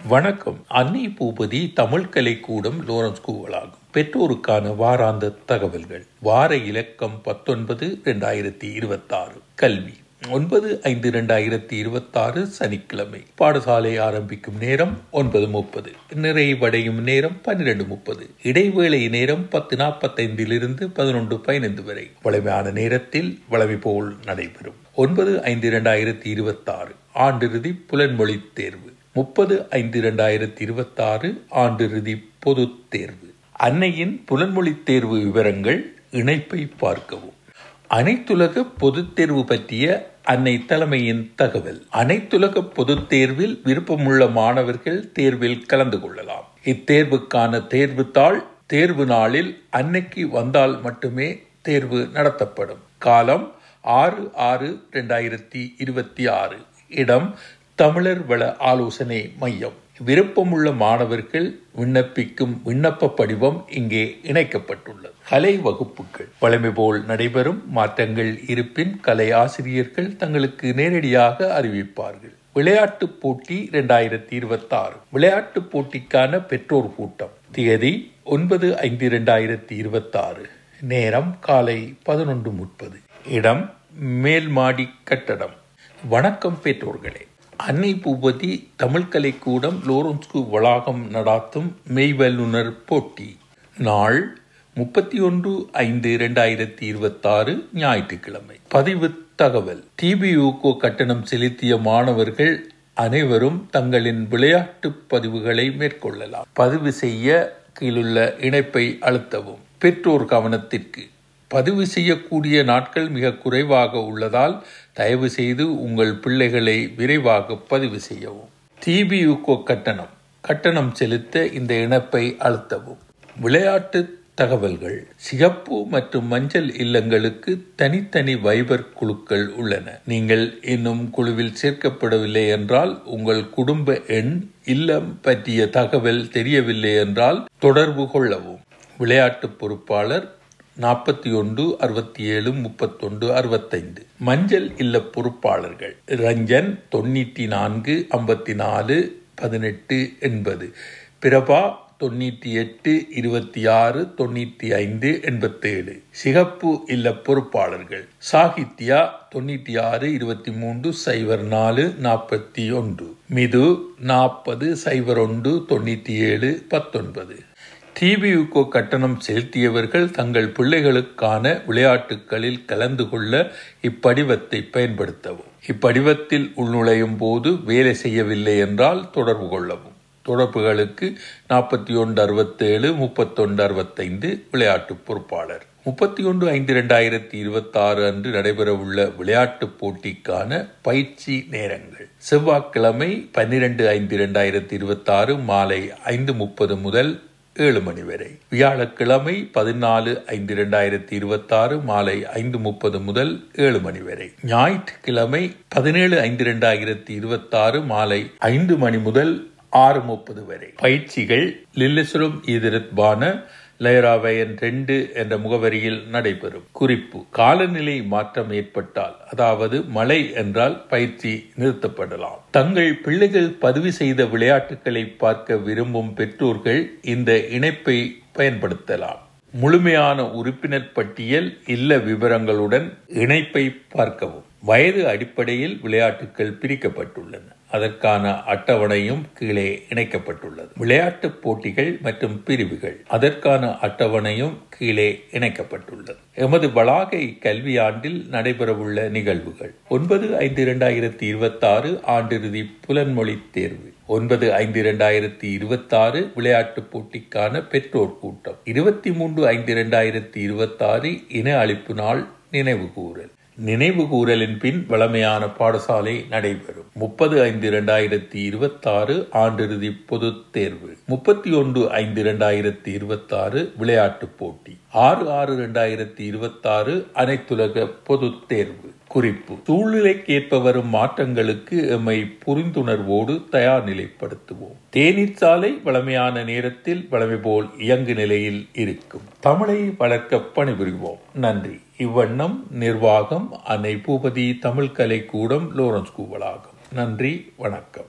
வணக்கம் அன்னை பூபதி தமிழ் கலைக்கூடம் லோரன்ஸ் கூவலாகும் பெற்றோருக்கான வாராந்த தகவல்கள் வார இலக்கம் பத்தொன்பது இரண்டாயிரத்தி இருபத்தாறு கல்வி ஒன்பது ஐந்து இரண்டாயிரத்தி இருபத்தாறு சனிக்கிழமை பாடசாலை ஆரம்பிக்கும் நேரம் ஒன்பது முப்பது நிறைவடையும் நேரம் பன்னிரண்டு முப்பது இடைவேளை நேரம் பத்து நாற்பத்தைந்திலிருந்து பதினொன்று பதினைந்து வரை வளமையான நேரத்தில் வளமை போல் நடைபெறும் ஒன்பது ஐந்து இரண்டாயிரத்தி இருபத்தாறு ஆண்டிறுதி புலன்மொழி தேர்வு முப்பது ஐந்து இரண்டாயிரத்தி இருபத்தாறு ஆண்டிறுதி பொதுத் தேர்வு அன்னையின் புலன்மொழி தேர்வு விவரங்கள் இணைப்பை பார்க்கவும் அனைத்துலக பொதுத் தேர்வு பற்றிய அன்னை தலைமையின் தகவல் அனைத்துலக பொதுத் தேர்வில் விருப்பமுள்ள மாணவர்கள் தேர்வில் கலந்து கொள்ளலாம் இத்தேர்வுக்கான தேர்வு தாள் தேர்வு நாளில் அன்னைக்கு வந்தால் மட்டுமே தேர்வு நடத்தப்படும் காலம் ஆறு ஆறு இரண்டாயிரத்தி இருபத்தி ஆறு இடம் தமிழர் வள ஆலோசனை மையம் விருப்பமுள்ள மாணவர்கள் விண்ணப்பிக்கும் விண்ணப்ப படிவம் இங்கே இணைக்கப்பட்டுள்ளது கலை வகுப்புகள் வழமை போல் நடைபெறும் மாற்றங்கள் இருப்பின் கலை ஆசிரியர்கள் தங்களுக்கு நேரடியாக அறிவிப்பார்கள் விளையாட்டுப் போட்டி இரண்டாயிரத்தி இருபத்தி ஆறு விளையாட்டுப் போட்டிக்கான பெற்றோர் கூட்டம் தேதி ஒன்பது ஐந்து இரண்டாயிரத்தி இருபத்தி ஆறு நேரம் காலை பதினொன்று முப்பது இடம் மேல்மாடி கட்டடம் வணக்கம் பெற்றோர்களே அன்னை பூபதி தமிழ் கலைக்கூடம் லோரன்ஸ்கு வளாகம் நடாத்தும் மெய்வல்லுனர் போட்டி நாள் முப்பத்தி ஒன்று ஐந்து இரண்டாயிரத்தி இருபத்தாறு ஞாயிற்றுக்கிழமை பதிவு தகவல் டிபியூகோ கட்டணம் செலுத்திய மாணவர்கள் அனைவரும் தங்களின் விளையாட்டு பதிவுகளை மேற்கொள்ளலாம் பதிவு செய்ய கீழுள்ள இணைப்பை அழுத்தவும் பெற்றோர் கவனத்திற்கு பதிவு செய்யக்கூடிய நாட்கள் மிக குறைவாக உள்ளதால் தயவு செய்து உங்கள் பிள்ளைகளை விரைவாக பதிவு செய்யவும் டிபியுகோ கட்டணம் கட்டணம் செலுத்த இந்த இணைப்பை அழுத்தவும் விளையாட்டு தகவல்கள் சிகப்பு மற்றும் மஞ்சள் இல்லங்களுக்கு தனித்தனி வைபர் குழுக்கள் உள்ளன நீங்கள் இன்னும் குழுவில் சேர்க்கப்படவில்லை என்றால் உங்கள் குடும்ப எண் இல்லம் பற்றிய தகவல் தெரியவில்லை என்றால் தொடர்பு கொள்ளவும் விளையாட்டு பொறுப்பாளர் நாற்பத்தி ஒன்று அறுபத்தி ஏழு முப்பத்தொன்று அறுபத்தைந்து மஞ்சள் இல்ல பொறுப்பாளர்கள் ரஞ்சன் தொண்ணூற்றி நான்கு ஐம்பத்தி நாலு பதினெட்டு எண்பது பிரபா தொண்ணூற்றி எட்டு இருபத்தி ஆறு தொண்ணூற்றி ஐந்து எண்பத்தேழு சிகப்பு இல்ல பொறுப்பாளர்கள் சாகித்யா தொண்ணூற்றி ஆறு இருபத்தி மூன்று சைபர் நாலு நாற்பத்தி ஒன்று மிது நாற்பது சைபர் ஒன்று தொண்ணூற்றி ஏழு பத்தொன்பது டிபியுகோ கட்டணம் செலுத்தியவர்கள் தங்கள் பிள்ளைகளுக்கான விளையாட்டுகளில் கலந்து கொள்ள இப்படிவத்தை பயன்படுத்தவும் இப்படிவத்தில் உள்நுழையும் போது வேலை செய்யவில்லை என்றால் தொடர்பு கொள்ளவும் தொடர்புகளுக்கு நாற்பத்தி ஒன்று அறுபத்தேழு முப்பத்தொன்று அறுபத்தைந்து விளையாட்டு பொறுப்பாளர் முப்பத்தி ஒன்று ஐந்து இரண்டாயிரத்தி இருபத்தி ஆறு அன்று நடைபெறவுள்ள விளையாட்டுப் போட்டிக்கான பயிற்சி நேரங்கள் செவ்வாய்க்கிழமை பன்னிரண்டு ஐந்து இரண்டாயிரத்தி இருபத்தி ஆறு மாலை ஐந்து முப்பது முதல் ஏழு மணி வரை வியாழக்கிழமை பதினாலு ஐந்து இரண்டாயிரத்தி இருபத்தி ஆறு மாலை ஐந்து முப்பது முதல் ஏழு மணி வரை ஞாயிற்றுக்கிழமை பதினேழு ஐந்து இரண்டாயிரத்தி இருபத்தி ஆறு மாலை ஐந்து மணி முதல் ஆறு முப்பது வரை பயிற்சிகள் லில்லசுரம் ஈதிரத்பான லயராவயன் ரெண்டு என்ற முகவரியில் நடைபெறும் குறிப்பு காலநிலை மாற்றம் ஏற்பட்டால் அதாவது மழை என்றால் பயிற்சி நிறுத்தப்படலாம் தங்கள் பிள்ளைகள் பதிவு செய்த விளையாட்டுகளை பார்க்க விரும்பும் பெற்றோர்கள் இந்த இணைப்பை பயன்படுத்தலாம் முழுமையான உறுப்பினர் பட்டியல் இல்ல விவரங்களுடன் இணைப்பை பார்க்கவும் வயது அடிப்படையில் விளையாட்டுகள் பிரிக்கப்பட்டுள்ளன அதற்கான அட்டவணையும் கீழே இணைக்கப்பட்டுள்ளது விளையாட்டுப் போட்டிகள் மற்றும் பிரிவுகள் அதற்கான அட்டவணையும் கீழே இணைக்கப்பட்டுள்ளது எமது வளாக இக்கல்வியாண்டில் நடைபெறவுள்ள நிகழ்வுகள் ஒன்பது ஐந்து இரண்டாயிரத்தி இருபத்தி ஆறு ஆண்டிறுதி புலன்மொழி தேர்வு ஒன்பது ஐந்து இரண்டாயிரத்தி இருபத்தி ஆறு விளையாட்டுப் போட்டிக்கான பெற்றோர் கூட்டம் இருபத்தி மூன்று ஐந்து இரண்டாயிரத்தி இருபத்தி ஆறு இன அழிப்பு நாள் நினைவு கூறல் நினைவு கூறலின் பின் வளமையான பாடசாலை நடைபெறும் முப்பது ஐந்து இரண்டாயிரத்தி இருபத்தி ஆறு ஆண்டிறுதி பொது தேர்வு முப்பத்தி ஒன்று ஐந்து இரண்டாயிரத்தி இருபத்தி ஆறு விளையாட்டுப் போட்டி ஆறு ஆறு இரண்டாயிரத்தி இருபத்தி ஆறு அனைத்துலக பொது தேர்வு குறிப்பு சூழ்நிலைக்கேற்ப வரும் மாற்றங்களுக்கு எம்மை புரிந்துணர்வோடு தயார் நிலைப்படுத்துவோம் தேநீர் சாலை வளமையான நேரத்தில் வளமை போல் இயங்கு நிலையில் இருக்கும் தமிழை வளர்க்க பணிபுரிவோம் நன்றி இவ்வண்ணம் நிர்வாகம் அன்னை பூபதி தமிழ் கலை கூடம் லோரன்ஸ் கூவலாகும் நன்றி வணக்கம்